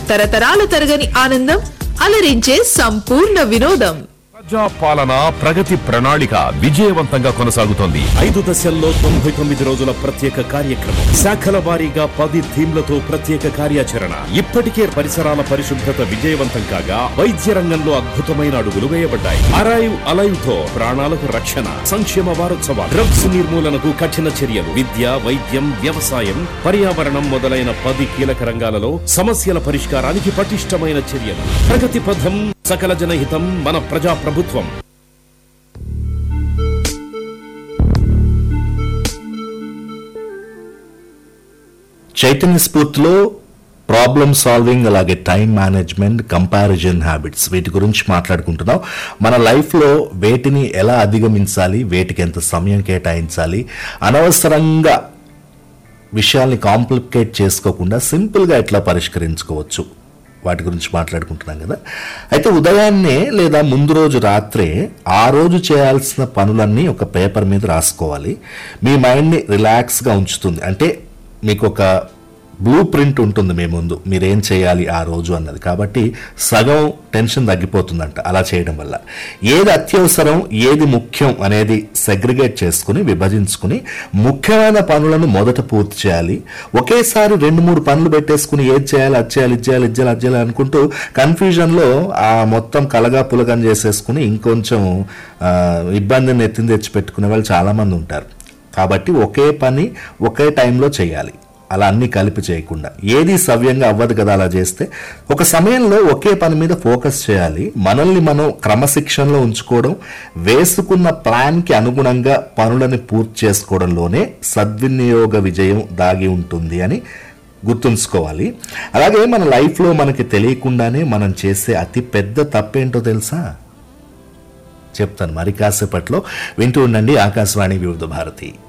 తరతరాల తరగని ఆనందం అలరించే సంపూర్ణ వినోదం ప్రజా పాలన ప్రగతి ప్రణాళిక విజయవంతంగా కొనసాగుతోంది ఐదు దశల్లో తొంభై తొమ్మిది రోజుల ప్రత్యేక కార్యక్రమం శాఖల వారీగా పది థీమ్లతో ప్రత్యేక కార్యాచరణ ఇప్పటికే పరిసరాల పరిశుభ్రత విజయవంతం కాగా వైద్య రంగంలో అద్భుతమైన అడుగులు వేయబడ్డాయి అరైవ్ అలైవ్ తో ప్రాణాలకు రక్షణ సంక్షేమ వారోత్సవాలు డ్రగ్స్ నిర్మూలనకు కఠిన చర్యలు విద్య వైద్యం వ్యవసాయం పర్యావరణం మొదలైన పది కీలక రంగాలలో సమస్యల పరిష్కారానికి పటిష్టమైన చర్యలు ప్రగతి పథం సకల జనహితం మన ప్రజా ప్రభుత్వం చైతన్య స్ఫూర్తిలో ప్రాబ్లమ్ సాల్వింగ్ అలాగే టైం మేనేజ్మెంట్ కంపారిజన్ హ్యాబిట్స్ వీటి గురించి మాట్లాడుకుంటున్నాం మన లైఫ్లో వేటిని ఎలా అధిగమించాలి వేటికి ఎంత సమయం కేటాయించాలి అనవసరంగా విషయాల్ని కాంప్లికేట్ చేసుకోకుండా సింపుల్గా ఎట్లా పరిష్కరించుకోవచ్చు వాటి గురించి మాట్లాడుకుంటున్నాం కదా అయితే ఉదయాన్నే లేదా ముందు రోజు రాత్రే ఆ రోజు చేయాల్సిన పనులన్నీ ఒక పేపర్ మీద రాసుకోవాలి మీ మైండ్ని రిలాక్స్గా ఉంచుతుంది అంటే మీకు ఒక బ్లూ ప్రింట్ ఉంటుంది మీ ముందు మీరేం చేయాలి ఆ రోజు అన్నది కాబట్టి సగం టెన్షన్ తగ్గిపోతుందంట అలా చేయడం వల్ల ఏది అత్యవసరం ఏది ముఖ్యం అనేది సెగ్రిగేట్ చేసుకుని విభజించుకుని ముఖ్యమైన పనులను మొదట పూర్తి చేయాలి ఒకేసారి రెండు మూడు పనులు పెట్టేసుకుని ఏది చేయాలి అది చేయాలి ఇది చేయాలి ఇది చేయాలి అది చేయాలి అనుకుంటూ కన్ఫ్యూజన్లో ఆ మొత్తం కలగా పులగం చేసేసుకుని ఇంకొంచెం ఆ, ఇబ్బందిని ఎత్తిన తెచ్చి పెట్టుకునే వాళ్ళు చాలామంది ఉంటారు కాబట్టి ఒకే పని ఒకే టైంలో చేయాలి అలా అన్ని కలిపి చేయకుండా ఏది సవ్యంగా అవ్వదు కదా అలా చేస్తే ఒక సమయంలో ఒకే పని మీద ఫోకస్ చేయాలి మనల్ని మనం క్రమశిక్షణలో ఉంచుకోవడం వేసుకున్న ప్లాన్కి అనుగుణంగా పనులను పూర్తి చేసుకోవడంలోనే సద్వినియోగ విజయం దాగి ఉంటుంది అని గుర్తుంచుకోవాలి అలాగే మన లైఫ్లో మనకి తెలియకుండానే మనం చేసే అతి పెద్ద తప్పేంటో తెలుసా చెప్తాను మరి కాసేపట్లో వింటూ ఉండండి ఆకాశవాణి వివిధ భారతి